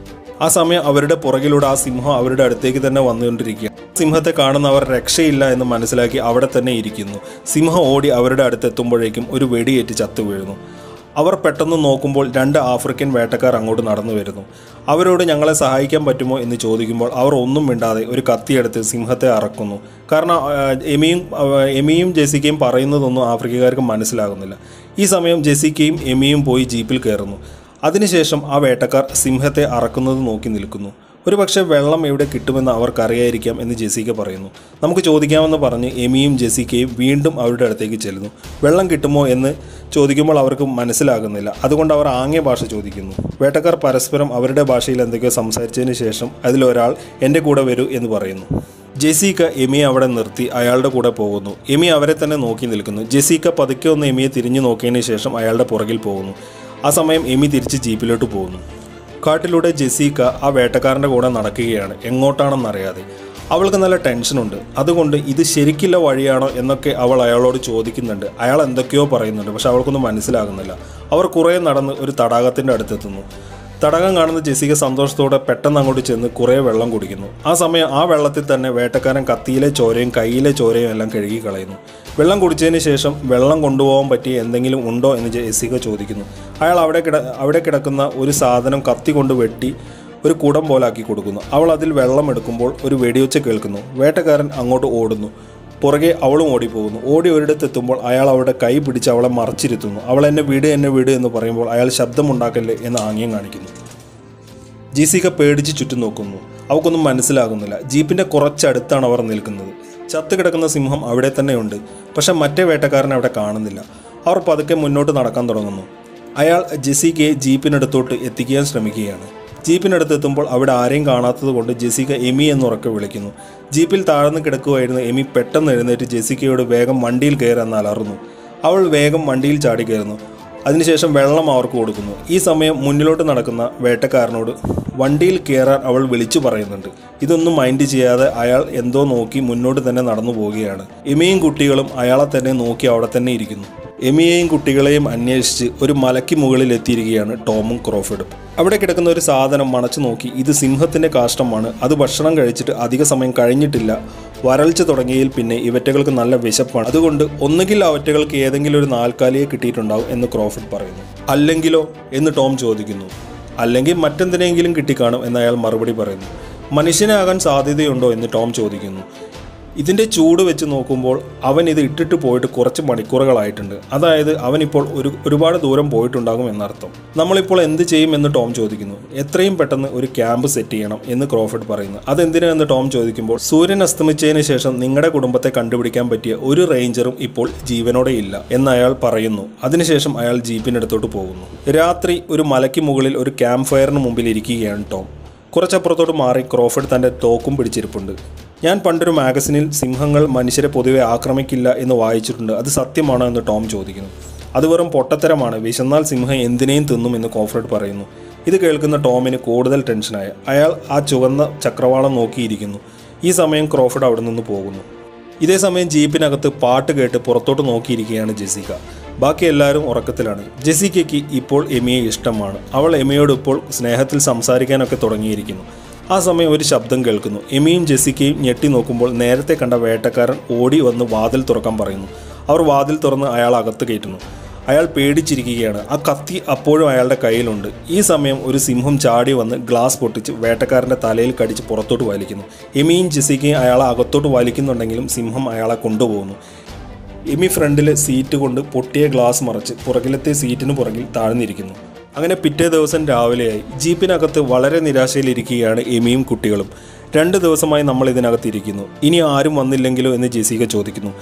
S1: ആ സമയം അവരുടെ പുറകിലൂടെ ആ സിംഹം അവരുടെ അടുത്തേക്ക് തന്നെ വന്നുകൊണ്ടിരിക്കുക സിംഹത്തെ കാണുന്ന അവർ രക്ഷയില്ല എന്ന് മനസ്സിലാക്കി അവിടെ തന്നെ ഇരിക്കുന്നു സിംഹം ഓടി അവരുടെ അടുത്തെത്തുമ്പോഴേക്കും ഒരു വെടിയേറ്റ് ചത്തു വീഴുന്നു അവർ പെട്ടെന്ന് നോക്കുമ്പോൾ രണ്ട് ആഫ്രിക്കൻ വേട്ടക്കാർ അങ്ങോട്ട് നടന്നു വരുന്നു അവരോട് ഞങ്ങളെ സഹായിക്കാൻ പറ്റുമോ എന്ന് ചോദിക്കുമ്പോൾ അവർ ഒന്നും മിണ്ടാതെ ഒരു കത്തിയെടുത്ത് സിംഹത്തെ അറക്കുന്നു കാരണം ആ, എമിയും ആ, എമിയും ജെസിക്കയും പറയുന്നതൊന്നും ആഫ്രിക്കക്കാർക്ക് മനസ്സിലാകുന്നില്ല ഈ സമയം ജെസിക്കയും എമിയും പോയി ജീപ്പിൽ കയറുന്നു അതിനുശേഷം ആ വേട്ടക്കാർ സിംഹത്തെ അറക്കുന്നത് നോക്കി നിൽക്കുന്നു ഒരു പക്ഷേ വെള്ളം എവിടെ കിട്ടുമെന്ന് അവർക്കറിയായിരിക്കാം എന്ന് ജെസിക്ക പറയുന്നു നമുക്ക് ചോദിക്കാമെന്ന് പറഞ്ഞ് എമിയും ജെസിക്കയും വീണ്ടും അവരുടെ അടുത്തേക്ക് ചെല്ലുന്നു വെള്ളം കിട്ടുമോ എന്ന് ചോദിക്കുമ്പോൾ അവർക്ക് മനസ്സിലാകുന്നില്ല അതുകൊണ്ട് അവർ ആംഗ്യ ഭാഷ ചോദിക്കുന്നു വേട്ടക്കാർ പരസ്പരം അവരുടെ ഭാഷയിൽ എന്തൊക്കെയോ സംസാരിച്ചതിന് ശേഷം അതിലൊരാൾ എൻ്റെ കൂടെ വരൂ എന്ന് പറയുന്നു ജെസിക്ക എമിയെ അവിടെ നിർത്തി അയാളുടെ കൂടെ പോകുന്നു എമി അവരെ തന്നെ നോക്കി നിൽക്കുന്നു ജെസിക്ക പതുക്കെ ഒന്ന് എമിയെ തിരിഞ്ഞു നോക്കിയതിന് ശേഷം അയാളുടെ പുറകിൽ പോകുന്നു ആ സമയം എമി തിരിച്ച് ജീപ്പിലോട്ട് പോകുന്നു കാട്ടിലൂടെ ജെസിക്ക ആ വേട്ടക്കാരൻ്റെ കൂടെ നടക്കുകയാണ് എങ്ങോട്ടാണെന്നറിയാതെ അവൾക്ക് നല്ല ടെൻഷനുണ്ട് അതുകൊണ്ട് ഇത് ശരിക്കുള്ള വഴിയാണോ എന്നൊക്കെ അവൾ അയാളോട് ചോദിക്കുന്നുണ്ട് അയാൾ എന്തൊക്കെയോ പറയുന്നുണ്ട് പക്ഷെ അവൾക്കൊന്നും മനസ്സിലാകുന്നില്ല അവർ കുറേ നടന്ന് ഒരു തടാകത്തിൻ്റെ അടുത്തെത്തുന്നു തടാകം കാണുന്ന ജെസിക സന്തോഷത്തോടെ പെട്ടെന്ന് അങ്ങോട്ട് ചെന്ന് കുറേ വെള്ളം കുടിക്കുന്നു ആ സമയം ആ വെള്ളത്തിൽ തന്നെ വേട്ടക്കാരൻ കത്തിയിലെ ചോരയും കയ്യിലെ ചോരയും എല്ലാം കഴുകി കളയുന്നു വെള്ളം കുടിച്ചതിന് ശേഷം വെള്ളം കൊണ്ടുപോകാൻ പറ്റിയ എന്തെങ്കിലും ഉണ്ടോ എന്ന് ജെസിക ചോദിക്കുന്നു അയാൾ അവിടെ കിട അവിടെ കിടക്കുന്ന ഒരു സാധനം കത്തി കൊണ്ട് വെട്ടി ഒരു കുടം പോലാക്കി കൊടുക്കുന്നു അവൾ അതിൽ വെള്ളം എടുക്കുമ്പോൾ ഒരു വെടിയൊച്ച കേൾക്കുന്നു വേട്ടക്കാരൻ അങ്ങോട്ട് ഓടുന്നു പുറകെ അവളും ഓടിപ്പോകുന്നു ഓടി ഒരിടത്തെത്തുമ്പോൾ അയാൾ അവളുടെ കൈ പിടിച്ച് അവളെ മറച്ചിരുത്തുന്നു അവൾ എന്നെ വീട് എന്നെ വീട് എന്ന് പറയുമ്പോൾ അയാൾ ശബ്ദമുണ്ടാക്കല്ലേ എന്ന് ആംഗ്യം കാണിക്കുന്നു ജീസിക പേടിച്ച് ചുറ്റും നോക്കുന്നു അവൾക്കൊന്നും മനസ്സിലാകുന്നില്ല ജീപ്പിന്റെ കുറച്ചടുത്താണ് അവർ നിൽക്കുന്നത് ചത്ത് കിടക്കുന്ന സിംഹം അവിടെ തന്നെയുണ്ട് പക്ഷെ മറ്റേ വേട്ടക്കാരനെ അവിടെ കാണുന്നില്ല അവർ പതുക്കെ മുന്നോട്ട് നടക്കാൻ തുടങ്ങുന്നു അയാൾ ജെസിക്കയെ ജീപ്പിനടുത്തോട്ട് എത്തിക്കാൻ ശ്രമിക്കുകയാണ് ജീപ്പിനടുത്ത് എത്തുമ്പോൾ അവിടെ ആരെയും കാണാത്തത് കൊണ്ട് ജെസിക്ക എമി എന്നുറക്കെ വിളിക്കുന്നു ജീപ്പിൽ താഴ്ന്നു കിടക്കുമായിരുന്ന എമി പെട്ടെന്ന് എഴുന്നേറ്റ് ജെസിക്കയോട് വേഗം വണ്ടിയിൽ കയറാൻ അലറുന്നു അവൾ വേഗം വണ്ടിയിൽ ചാടി കയറുന്നു അതിനുശേഷം വെള്ളം അവർക്ക് കൊടുക്കുന്നു ഈ സമയം മുന്നിലോട്ട് നടക്കുന്ന വേട്ടക്കാരനോട് വണ്ടിയിൽ കയറാൻ അവൾ വിളിച്ചു പറയുന്നുണ്ട് ഇതൊന്നും മൈൻഡ് ചെയ്യാതെ അയാൾ എന്തോ നോക്കി മുന്നോട്ട് തന്നെ നടന്നു പോവുകയാണ് എമിയും കുട്ടികളും അയാളെ തന്നെ നോക്കി അവിടെ തന്നെ ഇരിക്കുന്നു എമിയെയും കുട്ടികളെയും അന്വേഷിച്ച് ഒരു മലയ്ക്ക് മുകളിൽ എത്തിയിരിക്കുകയാണ് ടോമും ക്രോഫിഡും അവിടെ കിടക്കുന്ന ഒരു സാധനം മണച്ചു നോക്കി ഇത് സിംഹത്തിന്റെ കാഷ്ടമാണ് അത് ഭക്ഷണം കഴിച്ചിട്ട് അധിക സമയം കഴിഞ്ഞിട്ടില്ല വരൾച്ച തുടങ്ങിയതിൽ പിന്നെ ഇവറ്റകൾക്ക് നല്ല വിശപ്പാണ് അതുകൊണ്ട് ഒന്നുകിൽ അവറ്റകൾക്ക് ഏതെങ്കിലും ഒരു നാൽക്കാലിയെ കിട്ടിയിട്ടുണ്ടാവും എന്ന് ക്രോഫിഡ് പറയുന്നു അല്ലെങ്കിലോ എന്ന് ടോം ചോദിക്കുന്നു അല്ലെങ്കിൽ മറ്റെന്തിനെങ്കിലും കിട്ടിക്കാണും എന്ന് അയാൾ മറുപടി പറയുന്നു മനുഷ്യനാകാൻ സാധ്യതയുണ്ടോ എന്ന് ടോം ചോദിക്കുന്നു ഇതിൻ്റെ ചൂട് വെച്ച് നോക്കുമ്പോൾ അവൻ ഇത് ഇട്ടിട്ട് പോയിട്ട് കുറച്ച് മണിക്കൂറുകളായിട്ടുണ്ട് അതായത് അവനിപ്പോൾ ഒരു ഒരുപാട് ദൂരം പോയിട്ടുണ്ടാകും എന്നർത്ഥം നമ്മളിപ്പോൾ എന്ത് ചെയ്യും എന്ന് ടോം ചോദിക്കുന്നു എത്രയും പെട്ടെന്ന് ഒരു ക്യാമ്പ് സെറ്റ് ചെയ്യണം എന്ന് ക്രോഫിഡ് പറയുന്നു അതെന്തിനാണെന്ന് ടോം ചോദിക്കുമ്പോൾ സൂര്യൻ അസ്തമിച്ചതിന് ശേഷം നിങ്ങളുടെ കുടുംബത്തെ കണ്ടുപിടിക്കാൻ പറ്റിയ ഒരു റേഞ്ചറും ഇപ്പോൾ ജീവനോടെ ഇല്ല എന്ന് അയാൾ പറയുന്നു അതിനുശേഷം അയാൾ ജീപ്പിനടുത്തോട്ട് പോകുന്നു രാത്രി ഒരു മലയ്ക്ക് മുകളിൽ ഒരു ക്യാമ്പ് ഫയറിന് മുമ്പിൽ ഇരിക്കുകയാണ് ടോം കുറച്ചപ്പുറത്തോട്ട് മാറി ക്രോഫിഡ് തൻ്റെ തോക്കും പിടിച്ചിരിപ്പുണ്ട് ഞാൻ പണ്ടൊരു മാഗസിനിൽ സിംഹങ്ങൾ മനുഷ്യരെ പൊതുവെ ആക്രമിക്കില്ല എന്ന് വായിച്ചിട്ടുണ്ട് അത് സത്യമാണോ എന്ന് ടോം ചോദിക്കുന്നു അത് വെറും പൊട്ടത്തരമാണ് വിശന്നാൽ സിംഹം എന്തിനേയും തിന്നും എന്ന് കോഫ്രഡ് പറയുന്നു ഇത് കേൾക്കുന്ന ടോമിന് കൂടുതൽ ടെൻഷനായി അയാൾ ആ ചുവന്ന ചക്രവാളം നോക്കിയിരിക്കുന്നു ഈ സമയം ക്രോഫിഡ് അവിടെ നിന്ന് പോകുന്നു ഇതേ സമയം ജീപ്പിനകത്ത് പാട്ട് കേട്ട് പുറത്തോട്ട് നോക്കിയിരിക്കുകയാണ് ജെസിക്ക ബാക്കി എല്ലാവരും ഉറക്കത്തിലാണ് ജെസിക്കയ്ക്ക് ഇപ്പോൾ എമിയെ ഇഷ്ടമാണ് അവൾ എമിയോട് ഇപ്പോൾ സ്നേഹത്തിൽ സംസാരിക്കാനൊക്കെ തുടങ്ങിയിരിക്കുന്നു ആ സമയം ഒരു ശബ്ദം കേൾക്കുന്നു എമിയും ജെസിക്കയും ഞെട്ടി നോക്കുമ്പോൾ നേരത്തെ കണ്ട വേട്ടക്കാരൻ ഓടി വന്ന് വാതിൽ തുറക്കാൻ പറയുന്നു അവർ വാതിൽ തുറന്ന് അയാൾ അകത്ത് കയറ്റുന്നു അയാൾ പേടിച്ചിരിക്കുകയാണ് ആ കത്തി അപ്പോഴും അയാളുടെ കയ്യിലുണ്ട് ഈ സമയം ഒരു സിംഹം ചാടി വന്ന് ഗ്ലാസ് പൊട്ടിച്ച് വേട്ടക്കാരൻ്റെ തലയിൽ കടിച്ച് പുറത്തോട്ട് വലിക്കുന്നു എമിയും ജെസിക്കയും അയാളെ അകത്തോട്ട് വലിക്കുന്നുണ്ടെങ്കിലും സിംഹം അയാളെ കൊണ്ടുപോകുന്നു എമി ഫ്രണ്ടിലെ സീറ്റ് കൊണ്ട് പൊട്ടിയ ഗ്ലാസ് മറച്ച് പുറകിലത്തെ സീറ്റിന് പുറകിൽ താഴ്ന്നിരിക്കുന്നു അങ്ങനെ പിറ്റേ ദിവസം രാവിലെയായി ജീപ്പിനകത്ത് വളരെ നിരാശയിലിരിക്കുകയാണ് എമിയും കുട്ടികളും രണ്ട് ദിവസമായി നമ്മൾ ഇതിനകത്ത് ഇരിക്കുന്നു ഇനി ആരും വന്നില്ലെങ്കിലോ എന്ന് ജെസിക ചോദിക്കുന്നു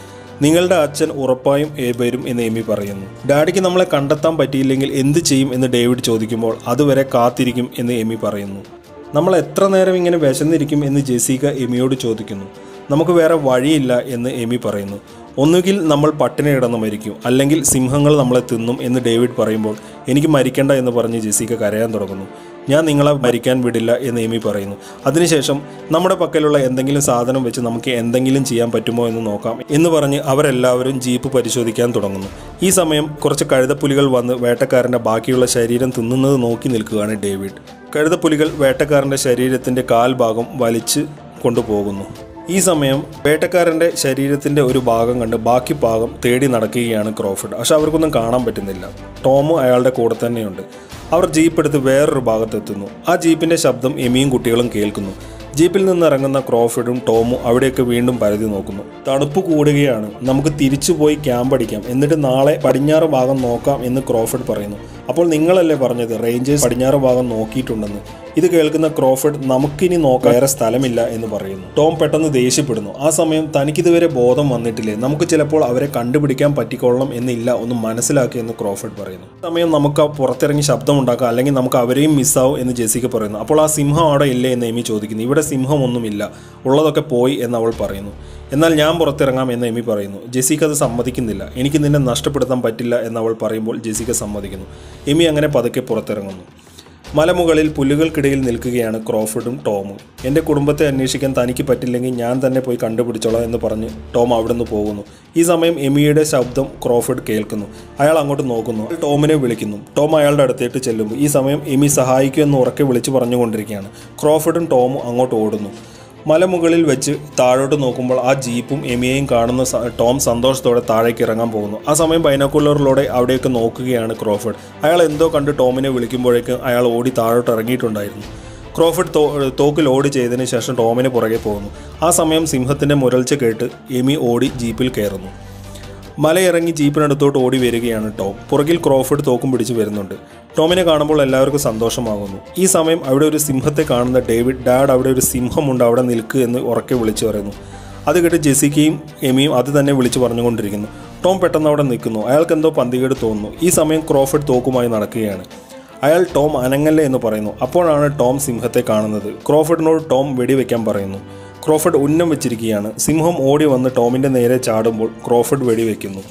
S1: നിങ്ങളുടെ അച്ഛൻ ഉറപ്പായും ഏ വരും എന്ന് എമി പറയുന്നു ഡാഡിക്ക് നമ്മളെ കണ്ടെത്താൻ പറ്റിയില്ലെങ്കിൽ എന്ത് ചെയ്യും എന്ന് ഡേവിഡ് ചോദിക്കുമ്പോൾ അതുവരെ കാത്തിരിക്കും എന്ന് എമി പറയുന്നു നമ്മൾ എത്ര നേരം ഇങ്ങനെ വിശന്നിരിക്കും എന്ന് ജെസിക എമിയോട് ചോദിക്കുന്നു നമുക്ക് വേറെ വഴിയില്ല എന്ന് എമി പറയുന്നു ഒന്നുകിൽ നമ്മൾ പട്ടിണി കിടന്ന് മരിക്കും അല്ലെങ്കിൽ സിംഹങ്ങൾ നമ്മളെ തിന്നും എന്ന് ഡേവിഡ് പറയുമ്പോൾ എനിക്ക് മരിക്കണ്ട എന്ന് പറഞ്ഞ് ജെസിക കരയാൻ തുടങ്ങുന്നു ഞാൻ നിങ്ങളെ മരിക്കാൻ വിടില്ല എന്ന് എമി പറയുന്നു അതിനുശേഷം നമ്മുടെ പക്കലുള്ള എന്തെങ്കിലും സാധനം വെച്ച് നമുക്ക് എന്തെങ്കിലും ചെയ്യാൻ പറ്റുമോ എന്ന് നോക്കാം എന്ന് പറഞ്ഞ് അവരെല്ലാവരും ജീപ്പ് പരിശോധിക്കാൻ തുടങ്ങുന്നു ഈ സമയം കുറച്ച് കഴുതപ്പുലികൾ വന്ന് വേട്ടക്കാരൻ്റെ ബാക്കിയുള്ള ശരീരം തിന്നുന്നത് നോക്കി നിൽക്കുകയാണ് ഡേവിഡ് കഴുതപ്പുലികൾ വേട്ടക്കാരൻ്റെ ശരീരത്തിൻ്റെ കാൽഭാഗം വലിച്ച് കൊണ്ടുപോകുന്നു ഈ സമയം വേട്ടക്കാരൻ്റെ ശരീരത്തിൻ്റെ ഒരു ഭാഗം കണ്ട് ബാക്കി ഭാഗം തേടി നടക്കുകയാണ് ക്രോഫർഡ് പക്ഷെ അവർക്കൊന്നും കാണാൻ പറ്റുന്നില്ല ടോമും അയാളുടെ കൂടെ തന്നെയുണ്ട് അവർ ജീപ്പ് എടുത്ത് വേറൊരു ഭാഗത്തെത്തുന്നു ആ ജീപ്പിൻ്റെ ശബ്ദം എമിയും കുട്ടികളും കേൾക്കുന്നു ജീപ്പിൽ നിന്ന് ഇറങ്ങുന്ന ക്രോഫർഡും ടോമും അവിടെയൊക്കെ വീണ്ടും പരതി നോക്കുന്നു തണുപ്പ് കൂടുകയാണ് നമുക്ക് തിരിച്ചു പോയി ക്യാമ്പ് അടിക്കാം എന്നിട്ട് നാളെ പടിഞ്ഞാറ് ഭാഗം നോക്കാം എന്ന് ക്രോഫർഡ് പറയുന്നു അപ്പോൾ നിങ്ങളല്ലേ പറഞ്ഞത് റേഞ്ചേഴ്സ് പടിഞ്ഞാറ് ഭാഗം നോക്കിയിട്ടുണ്ടെന്ന് ഇത് കേൾക്കുന്ന ക്രോഫർഡ് നമുക്കിനി നോക്കാൻ വേറെ സ്ഥലമില്ല എന്ന് പറയുന്നു ടോം പെട്ടെന്ന് ദേഷ്യപ്പെടുന്നു ആ സമയം തനിക്കിതുവരെ ബോധം വന്നിട്ടില്ലേ നമുക്ക് ചിലപ്പോൾ അവരെ കണ്ടുപിടിക്കാൻ പറ്റിക്കൊള്ളണം എന്നില്ല ഒന്ന് മനസ്സിലാക്കി എന്ന് ക്രോഫർഡ് പറയുന്നു ആ സമയം നമുക്ക് ആ പുറത്തിറങ്ങി ശബ്ദം ഉണ്ടാക്കാം അല്ലെങ്കിൽ നമുക്ക് അവരെയും മിസ്സാവും എന്ന് ജെസിക പറയുന്നു അപ്പോൾ ആ സിംഹം അവിടെ ഇല്ലേ എന്ന് എമി ചോദിക്കുന്നു ഇവിടെ സിംഹമൊന്നുമില്ല ഉള്ളതൊക്കെ പോയി എന്ന് അവൾ പറയുന്നു എന്നാൽ ഞാൻ പുറത്തിറങ്ങാം എന്ന് എമി പറയുന്നു ജെസിക അത് സമ്മതിക്കുന്നില്ല എനിക്ക് നിന്നെ നഷ്ടപ്പെടുത്താൻ പറ്റില്ല എന്ന് അവൾ പറയുമ്പോൾ ജെസിക സമ്മതിക്കുന്നു എമി അങ്ങനെ പതുക്കെ പുറത്തിറങ്ങുന്നു മലമുകളിൽ പുല്ലുകൾക്കിടയിൽ നിൽക്കുകയാണ് ക്രോഫർഡും ടോമും എൻ്റെ കുടുംബത്തെ അന്വേഷിക്കാൻ തനിക്ക് പറ്റില്ലെങ്കിൽ ഞാൻ തന്നെ പോയി കണ്ടുപിടിച്ചോളാം എന്ന് പറഞ്ഞ് ടോം അവിടുന്ന് പോകുന്നു ഈ സമയം എമിയുടെ ശബ്ദം ക്രോഫർഡ് കേൾക്കുന്നു അയാൾ അങ്ങോട്ട് നോക്കുന്നു അയാൾ ടോമിനെ വിളിക്കുന്നു ടോം അയാളുടെ അടുത്തേക്ക് ചെല്ലുമ്പോൾ ഈ സമയം എമി സഹായിക്കുമെന്ന് ഉറക്കെ വിളിച്ചു പറഞ്ഞുകൊണ്ടിരിക്കുകയാണ് ക്രോഫർഡും ടോമും അങ്ങോട്ട് ഓടുന്നു മലമുകളിൽ വെച്ച് താഴോട്ട് നോക്കുമ്പോൾ ആ ജീപ്പും എമിയെയും കാണുന്ന സ- ടോം സന്തോഷത്തോടെ താഴേക്ക് ഇറങ്ങാൻ പോകുന്നു ആ സമയം ബൈനോക്കുലറിലൂടെ അവിടെയൊക്കെ നോക്കുകയാണ് ക്രോഫർഡ് അയാൾ എന്തോ കണ്ട് ടോമിനെ വിളിക്കുമ്പോഴേക്കും അയാൾ ഓടി താഴോട്ട് ഇറങ്ങിയിട്ടുണ്ടായിരുന്നു ക്രോഫർഡ് തോ തോക്ക് ലോഡ് ചെയ്തതിന് ശേഷം ടോമിന് പുറകെ പോകുന്നു ആ സമയം സിംഹത്തിൻ്റെ മുരൾച്ച കേട്ട് എമി ഓടി ജീപ്പിൽ കയറുന്നു മലയിറങ്ങി ജീപ്പിനടുത്തോട്ട് ഓടി വരികയാണ് ടോം പുറകിൽ ക്രോഫർഡ് തോക്കും പിടിച്ച് വരുന്നുണ്ട് ടോമിനെ കാണുമ്പോൾ എല്ലാവർക്കും സന്തോഷമാകുന്നു ഈ സമയം അവിടെ ഒരു സിംഹത്തെ കാണുന്ന ഡേവിഡ് ഡാഡ് അവിടെ ഒരു സിംഹമുണ്ട് അവിടെ നിൽക്ക് എന്ന് ഉറക്കെ വിളിച്ചു പറയുന്നു അത് കേട്ട് ജെസിക്കയും എമിയും അത് തന്നെ വിളിച്ചു പറഞ്ഞുകൊണ്ടിരിക്കുന്നു ടോം പെട്ടെന്ന് അവിടെ നിൽക്കുന്നു അയാൾക്ക് എന്തോ പന്തികേട് തോന്നുന്നു ഈ സമയം ക്രോഫർഡ് തോക്കുമായി നടക്കുകയാണ് അയാൾ ടോം അനങ്ങല്ലേ എന്ന് പറയുന്നു അപ്പോഴാണ് ടോം സിംഹത്തെ കാണുന്നത് ക്രോഫർഡിനോട് ടോം വെടിവെക്കാൻ പറയുന്നു ക്രോഫർഡ് ഉന്നം വെച്ചിരിക്കുകയാണ് സിംഹം ഓടി വന്ന് ടോമിൻ്റെ നേരെ ചാടുമ്പോൾ ക്രോഫർഡ് വെടിവെക്കുന്നു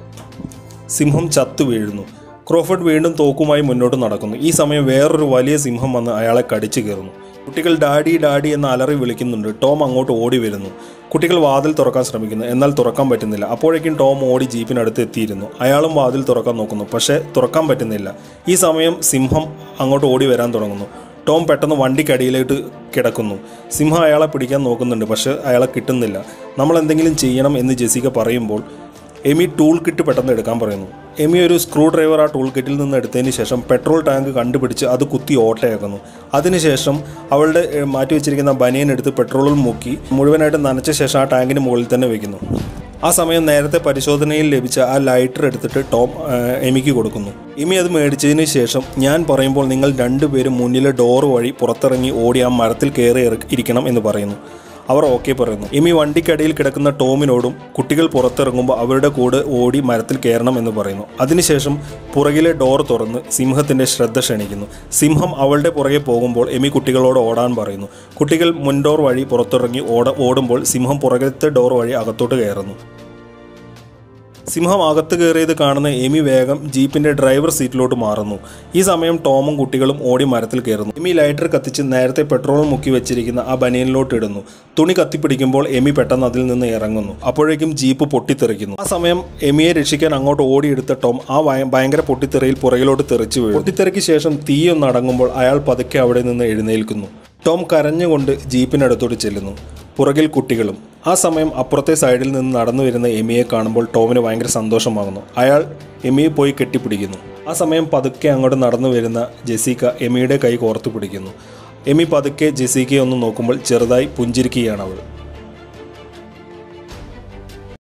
S1: സിംഹം ചത്തു വീഴുന്നു ക്രോഫർഡ് വീണ്ടും തോക്കുമായി മുന്നോട്ട് നടക്കുന്നു ഈ സമയം വേറൊരു വലിയ സിംഹം വന്ന് അയാളെ കടിച്ചു കയറുന്നു കുട്ടികൾ ഡാഡി ഡാഡി എന്ന് അലറി വിളിക്കുന്നുണ്ട് ടോം അങ്ങോട്ട് ഓടി വരുന്നു കുട്ടികൾ വാതിൽ തുറക്കാൻ ശ്രമിക്കുന്നു എന്നാൽ തുറക്കാൻ പറ്റുന്നില്ല അപ്പോഴേക്കും ടോം ഓടി ജീപ്പിനടുത്ത് എത്തിയിരുന്നു അയാളും വാതിൽ തുറക്കാൻ നോക്കുന്നു പക്ഷേ തുറക്കാൻ പറ്റുന്നില്ല ഈ സമയം സിംഹം അങ്ങോട്ട് ഓടി വരാൻ തുടങ്ങുന്നു ടോം പെട്ടെന്ന് വണ്ടിക്കടിയിലേക്ക് കിടക്കുന്നു സിംഹം അയാളെ പിടിക്കാൻ നോക്കുന്നുണ്ട് പക്ഷേ അയാളെ കിട്ടുന്നില്ല നമ്മൾ എന്തെങ്കിലും ചെയ്യണം എന്ന് ജെസിക പറയുമ്പോൾ എമി ടൂൾ കിറ്റ് പെട്ടെന്ന് എടുക്കാൻ പറയുന്നു എമി ഒരു സ്ക്രൂ ഡ്രൈവർ ആ ടൂൾ കിറ്റിൽ നിന്ന് എടുത്തതിന് ശേഷം പെട്രോൾ ടാങ്ക് കണ്ടുപിടിച്ച് അത് കുത്തി ഓട്ടയാക്കുന്നു അതിനുശേഷം അവളുടെ ഏഹ്, മാറ്റി വെച്ചിരിക്കുന്ന ബനിയൻ എടുത്ത് പെട്രോളിൽ മുക്കി മുഴുവനായിട്ട് നനച്ച ശേഷം ആ ടാങ്കിന് മുകളിൽ തന്നെ വെക്കുന്നു ആ സമയം നേരത്തെ പരിശോധനയിൽ ലഭിച്ച ആ ലൈറ്റർ എടുത്തിട്ട് ടോം ആ, എമിക്ക് കൊടുക്കുന്നു എമി അത് മേടിച്ചതിന് ശേഷം ഞാൻ പറയുമ്പോൾ നിങ്ങൾ രണ്ടുപേരും മുന്നിലെ ഡോർ വഴി പുറത്തിറങ്ങി ഓടി ആ മരത്തിൽ കയറി ഇറ- ഇരിക്കണം എന്ന് പറയുന്നു അവർ ഓക്കെ പറയുന്നു എമി വണ്ടിക്കടിയിൽ കിടക്കുന്ന ടോമിനോടും കുട്ടികൾ പുറത്തിറങ്ങുമ്പോൾ അവരുടെ കൂടെ ഓടി മരത്തിൽ കയറണം എന്ന് പറയുന്നു അതിനുശേഷം പുറകിലെ ഡോർ തുറന്ന് സിംഹത്തിന്റെ ശ്രദ്ധ ക്ഷണിക്കുന്നു സിംഹം അവളുടെ പുറകെ പോകുമ്പോൾ എമി കുട്ടികളോട് ഓടാൻ പറയുന്നു കുട്ടികൾ മുൻഡോർ വഴി പുറത്തിറങ്ങി ഓട ഓടുമ്പോൾ സിംഹം പുറകത്തെ ഡോർ വഴി അകത്തോട്ട് കയറുന്നു സിംഹം അകത്ത് കയറിയത് കാണുന്ന എമി വേഗം ജീപ്പിന്റെ ഡ്രൈവർ സീറ്റിലോട്ട് മാറുന്നു ഈ സമയം ടോമും കുട്ടികളും ഓടി മരത്തിൽ കയറുന്നു എമി ലൈറ്റർ കത്തിച്ച് നേരത്തെ പെട്രോൾ മുക്കി വെച്ചിരിക്കുന്ന ആ ബനിയനിലോട്ട് ഇടുന്നു തുണി കത്തിപ്പിടിക്കുമ്പോൾ എമി പെട്ടെന്ന് അതിൽ നിന്ന് ഇറങ്ങുന്നു അപ്പോഴേക്കും ജീപ്പ് പൊട്ടിത്തെറിക്കുന്നു ആ സമയം എമിയെ രക്ഷിക്കാൻ അങ്ങോട്ട് ഓടിയെടുത്ത ടോം ആ ഭയ- ഭയങ്കര പൊട്ടിത്തെറിയിൽ പുറകിലോട്ട് തെറിച്ചു വീഴും പൊട്ടിത്തെറിക്ക് ശേഷം തീയൊന്ന് അടങ്ങുമ്പോൾ അയാൾ പതുക്കെ അവിടെ നിന്ന് എഴുന്നേൽക്കുന്നു ടോം കരഞ്ഞുകൊണ്ട് ജീപ്പിനടുത്തോട്ട് ചെല്ലുന്നു പുറകിൽ കുട്ടികളും ആ സമയം അപ്പുറത്തെ സൈഡിൽ നിന്ന് നടന്നു വരുന്ന എമിയെ കാണുമ്പോൾ ടോമിന് ഭയങ്കര സന്തോഷമാകുന്നു അയാൾ എമിയെ പോയി കെട്ടിപ്പിടിക്കുന്നു ആ സമയം പതുക്കെ അങ്ങോട്ട് നടന്നു വരുന്ന ജെസിക്ക എമിയുടെ കൈ കോർത്തു പിടിക്കുന്നു എമി പതുക്കെ ജെസിക്കയെ ഒന്ന് നോക്കുമ്പോൾ ചെറുതായി പുഞ്ചിരിക്കുകയാണ് അവൾ